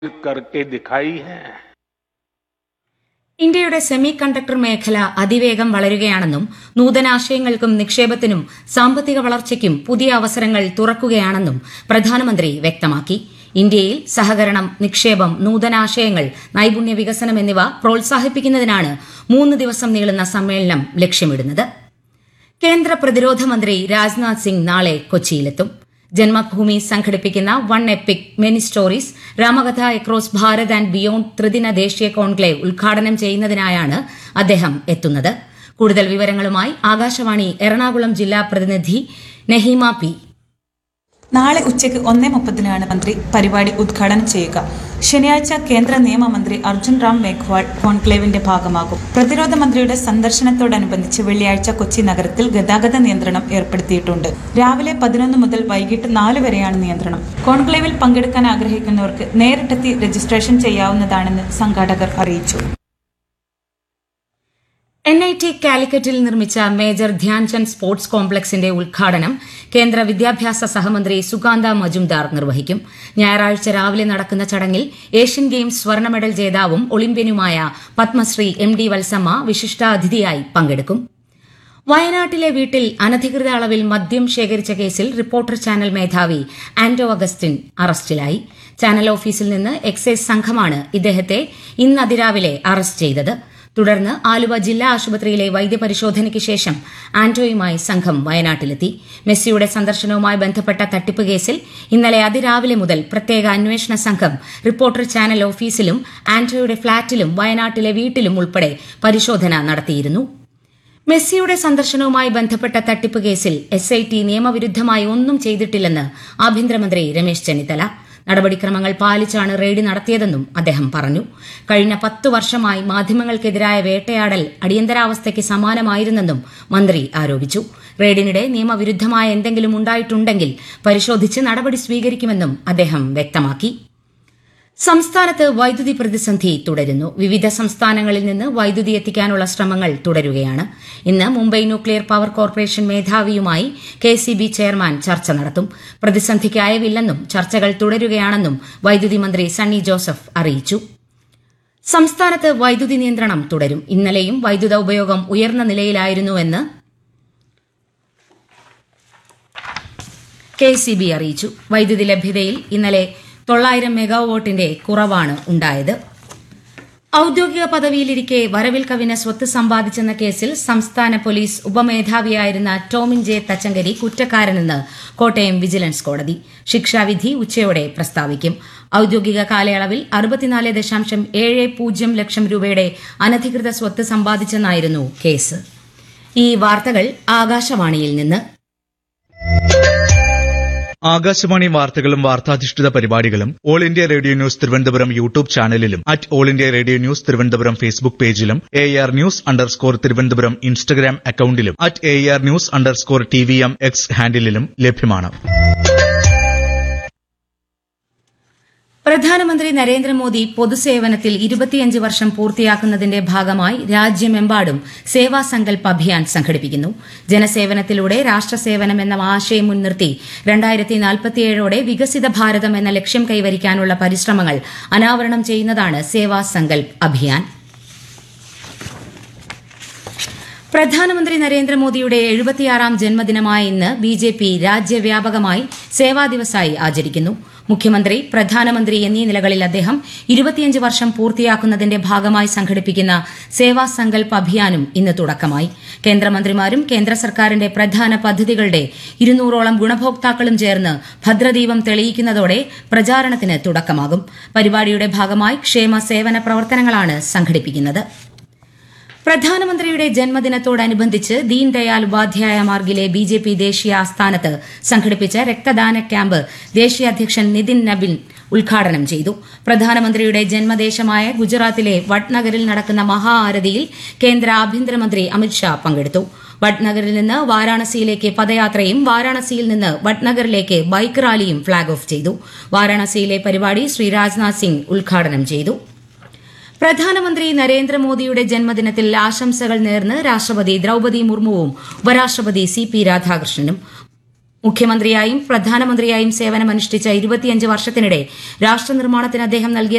करके दिखाई है ഇന്ത്യയുടെ സെമി കണ്ടക്ടർ മേഖല അതിവേഗം വളരുകയാണെന്നും നൂതനാശയങ്ങൾക്കും നിക്ഷേപത്തിനും സാമ്പത്തിക വളർച്ചയ്ക്കും പുതിയ അവസരങ്ങൾ തുറക്കുകയാണെന്നും പ്രധാനമന്ത്രി വ്യക്തമാക്കി ഇന്ത്യയിൽ സഹകരണം നിക്ഷേപം നൂതനാശയങ്ങൾ നൈപുണ്യ വികസനം എന്നിവ പ്രോത്സാഹിപ്പിക്കുന്നതിനാണ് മൂന്ന് ദിവസം നീളുന്ന സമ്മേളനം ലക്ഷ്യമിടുന്നത് കേന്ദ്ര പ്രതിരോധ മന്ത്രി രാജ്നാഥ് സിംഗ് നാളെ കൊച്ചിയിലെത്തും ജന്മഭൂമി സംഘടിപ്പിക്കുന്ന one epic many stories Ramakatha across Bharat and beyond ത്രിദിന ദേശീയ കോൺക്ലേവ് ഉദ്ഘാടനം ചെയ്യുന്നതിനായാണ് അദ്ദേഹം എത്തുന്നത് കൂടുതൽ വിവരങ്ങളുമായി ആകാശവാണി എറണാകുളം ജില്ലാ പ്രതിനിധി നെഹിമ പി നാളെ ഉച്ചയ്ക്ക് ഒന്നേ മുപ്പതിനാണ് മന്ത്രി പരിപാടി ഉദ്ഘാടനം ചെയ്യുക ശനിയാഴ്ച കേന്ദ്ര നിയമമന്ത്രി അർജുൻ റാം മേഘ്വാൾ കോൺക്ലേവിന്റെ ഭാഗമാകും പ്രതിരോധ മന്ത്രിയുടെ സന്ദർശനത്തോടനുബന്ധിച്ച് വെള്ളിയാഴ്ച കൊച്ചി നഗരത്തിൽ ഗതാഗത നിയന്ത്രണം ഏർപ്പെടുത്തിയിട്ടുണ്ട് രാവിലെ പതിനൊന്ന് മുതൽ വൈകിട്ട് നാല് വരെയാണ് നിയന്ത്രണം കോൺക്ലേവിൽ പങ്കെടുക്കാൻ ആഗ്രഹിക്കുന്നവർക്ക് നേരിട്ടെത്തി രജിസ്ട്രേഷൻ ചെയ്യാവുന്നതാണെന്ന് സംഘാടകർ അറിയിച്ചു എൻ ഐ ടി കാലിക്കറ്റിൽ നിർമ്മിച്ച മേജർ ധ്യാൻചന്ദ് സ്പോർട്സ് കോംപ്ലക്സിന്റെ ഉദ്ഘാടനം കേന്ദ്ര വിദ്യാഭ്യാസ സഹമന്ത്രി സുകാന്ത മജുംദാർ നിർവഹിക്കും ഞായറാഴ്ച രാവിലെ നടക്കുന്ന ചടങ്ങിൽ ഏഷ്യൻ ഗെയിംസ് സ്വർണ്ണ മെഡൽ ജേതാവും ഒളിമ്പ്യനുമായ പത്മശ്രീ എം ഡി വത്സമ്മ വിശിഷ്ടാതിഥിയായി പങ്കെടുക്കും വയനാട്ടിലെ വീട്ടിൽ അനധികൃത അളവിൽ മദ്യം ശേഖരിച്ച കേസിൽ റിപ്പോർട്ടർ ചാനൽ മേധാവി ആന്റോ അഗസ്റ്റിൻ അറസ്റ്റിലായി ചാനൽ ഓഫീസിൽ നിന്ന് എക്സൈസ് സംഘമാണ് ഇദ്ദേഹത്തെ ഇന്ന് അതിരാവിലെ അറസ്റ്റ് ചെയ്തത് തുടർന്ന് ആലുവ ജില്ലാ ആശുപത്രിയിലെ വൈദ്യപരിശോധനയ്ക്ക് ശേഷം ആന്റോയുമായി സംഘം വയനാട്ടിലെത്തി മെസ്സിയുടെ സന്ദർശനവുമായി ബന്ധപ്പെട്ട തട്ടിപ്പ് കേസിൽ ഇന്നലെ അതിരാവിലെ മുതൽ പ്രത്യേക അന്വേഷണ സംഘം റിപ്പോർട്ടർ ചാനൽ ഓഫീസിലും ആന്റോയുടെ ഫ്ളാറ്റിലും വയനാട്ടിലെ വീട്ടിലും ഉൾപ്പെടെ പരിശോധന നടത്തിയിരുന്നു മെസ്സിയുടെ സന്ദർശനവുമായി ബന്ധപ്പെട്ട തട്ടിപ്പ് കേസിൽ എസ് ഐ ടി നിയമവിരുദ്ധമായി ഒന്നും ചെയ്തിട്ടില്ലെന്ന് ആഭ്യന്തരമന്ത്രി രമേശ് ചെന്നിത്തല നടപടിക്രമങ്ങൾ പാലിച്ചാണ് റെയ്ഡ് നടത്തിയതെന്നും അദ്ദേഹം പറഞ്ഞു കഴിഞ്ഞ പത്തു വർഷമായി മാധ്യമങ്ങൾക്കെതിരായ വേട്ടയാടൽ അടിയന്തരാവസ്ഥയ്ക്ക് സമാനമായിരുന്നെന്നും മന്ത്രി ആരോപിച്ചു റെയ്ഡിനിടെ നിയമവിരുദ്ധമായ എന്തെങ്കിലും ഉണ്ടായിട്ടുണ്ടെങ്കിൽ പരിശോധിച്ച് നടപടി സ്വീകരിക്കുമെന്നും അദ്ദേഹം വ്യക്തമാക്കി സംസ്ഥാനത്ത് വൈദ്യുതി പ്രതിസന്ധി തുടരുന്നു വിവിധ സംസ്ഥാനങ്ങളിൽ നിന്ന് വൈദ്യുതി എത്തിക്കാനുള്ള ശ്രമങ്ങൾ തുടരുകയാണ് ഇന്ന് മുംബൈ ന്യൂക്ലിയർ പവർ കോർപ്പറേഷൻ മേധാവിയുമായി കെ സി ബി ചെയർമാൻ ചർച്ച നടത്തും പ്രതിസന്ധിക്ക് അയവില്ലെന്നും ചർച്ചകൾ തുടരുകയാണെന്നും വൈദ്യുതി മന്ത്രി സണ്ണി ജോസഫ് അറിയിച്ചു സംസ്ഥാനത്ത് വൈദ്യുതി നിയന്ത്രണം തുടരും ഇന്നലെയും വൈദ്യുത ഉപയോഗം ഉയർന്ന നിലയിലായിരുന്നുവെന്ന് കെ സി ബി അറിയിച്ചു വൈദ്യുതി ലഭ്യതയിൽ ഇന്നലെ തൊള്ളായിരം മെഗാവോട്ടിന്റെ കുറവാണ് ഉണ്ടായത് ഔദ്യോഗിക പദവിയിലിരിക്കെ വരവിൽ കവിന് സ്വത്ത് സമ്പാദിച്ചെന്ന കേസിൽ സംസ്ഥാന പോലീസ് ഉപമേധാവിയായിരുന്ന ടോമിൻ ജെ തച്ചങ്കരി കുറ്റക്കാരനെന്ന് കോട്ടയം വിജിലൻസ് കോടതി ശിക്ഷാവിധി ഉച്ചയോടെ പ്രസ്താവിക്കും ഔദ്യോഗിക കാലയളവിൽ അറുപത്തിനാല് ദശാംശം ഏഴ് പൂജ്യം ലക്ഷം രൂപയുടെ അനധികൃത സ്വത്ത് സമ്പാദിച്ചെന്നായിരുന്നു കേസ് ഈ വാർത്തകൾ ആകാശവാണിയിൽ നിന്ന് ആകാശവാണി വാർത്തകളും വാർത്താധിഷ്ഠിത പരിപാടികളും All India Radio news Thiruvananthapuram YouTube ചാനലിലും at All India Radio news Thiruvananthapuram Facebook പേജിലും A R news underscore Thiruvananthapuram Instagram അക്കൌണ്ടിലും at A R news underscore T V M X ഹാൻഡിലും ലഭ്യമാണ് പ്രധാനമന്ത്രി നരേന്ദ്രമോദി പൊതുസേവനത്തിൽ ഇരുപത്തിയഞ്ച് വർഷം പൂർത്തിയാക്കുന്നതിന്റെ ഭാഗമായി രാജ്യമെമ്പാടും സേവാ സങ്കൽപ് അഭിയാൻ സംഘടിപ്പിക്കുന്നു ജനസേവനത്തിലൂടെ രാഷ്ട്രസേവനം എന്ന ആശയം മുൻനിർത്തി രണ്ടായിരത്തി നാൽപ്പത്തിയേഴോടെ വികസിത ഭാരതം എന്ന ലക്ഷ്യം കൈവരിക്കാനുള്ള പരിശ്രമങ്ങൾ അനാവരണം ചെയ്യുന്നതാണ് സേവാ സങ്കൽപ് അഭിയാൻ പ്രധാനമന്ത്രി നരേന്ദ്രമോദിയുടെ എഴുപത്തിയാറാം ജന്മദിനമായ ഇന്ന് ബി ജെ പി രാജ്യവ്യാപകമായി സേവാ ദിവസായി ആചരിക്കുന്നു മുഖ്യമന്ത്രി പ്രധാനമന്ത്രി എന്നീ നിലകളിൽ അദ്ദേഹം ഇരുപത്തിയഞ്ച് വർഷം പൂർത്തിയാക്കുന്നതിന്റെ ഭാഗമായി സംഘടിപ്പിക്കുന്ന സേവാ സങ്കൽപ് അഭിയാനും ഇന്ന് തുടക്കമായി കേന്ദ്രമന്ത്രിമാരും കേന്ദ്ര സർക്കാരിന്റെ പ്രധാന പദ്ധതികളുടെ ഇരുന്നൂറോളം ഗുണഭോക്താക്കളും ചേർന്ന് ഭദ്രദീപം തെളിയിക്കുന്നതോടെ പ്രചാരണത്തിന് തുടക്കമാകും പരിപാടിയുടെ ഭാഗമായി ക്ഷേമ സേവന പ്രവർത്തനങ്ങളാണ് സംഘടിപ്പിക്കുന്നത് പ്രധാനമന്ത്രിയുടെ ജന്മദിനത്തോടനുബന്ധിച്ച് ദീൻദയാൽ ഉപാധ്യായ മാർഗിലെ ബി ജെ പി ദേശീയ ആസ്ഥാനത്ത് സംഘടിപ്പിച്ച രക്തദാന ക്യാമ്പ് ദേശീയ അധ്യക്ഷൻ നിതിൻ നബിൻ ഉദ്ഘാടനം ചെയ്തു പ്രധാനമന്ത്രിയുടെ ജന്മദേശമായ ഗുജറാത്തിലെ വഡ്നഗറിൽ നടക്കുന്ന മഹാ ആരതിയിൽ കേന്ദ്ര ആഭ്യന്തരമന്ത്രി അമിത്ഷാ പങ്കെടുത്തു വഡ്നഗറിൽ നിന്ന് വാരാണസിയിലേക്ക് പദയാത്രയും വാരാണസിയിൽ നിന്ന് വഡ്നഗറിലേക്ക് ബൈക്ക് റാലിയും ഫ്ളാഗ് ഓഫ് ചെയ്തു വാരാണസിയിലെ പരിപാടി ശ്രീ രാജ്നാഥ് സിംഗ് ഉദ്ഘാടനം ചെയ്തു പ്രധാനമന്ത്രി നരേന്ദ്രമോദിയുടെ ജന്മദിനത്തിൽ ആശംസകൾ നേർന്ന് രാഷ്ട്രപതി ദ്രൌപതി മുർമുവും ഉപരാഷ്ട്രപതി സി പി രാധാകൃഷ്ണനും മുഖ്യമന്ത്രിയായും പ്രധാനമന്ത്രിയായും സേവനമനുഷ്ഠിച്ച ഇരുപത്തിയഞ്ച് വർഷത്തിനിടെ രാഷ്ട്രനിർമ്മാണത്തിന് അദ്ദേഹം നൽകിയ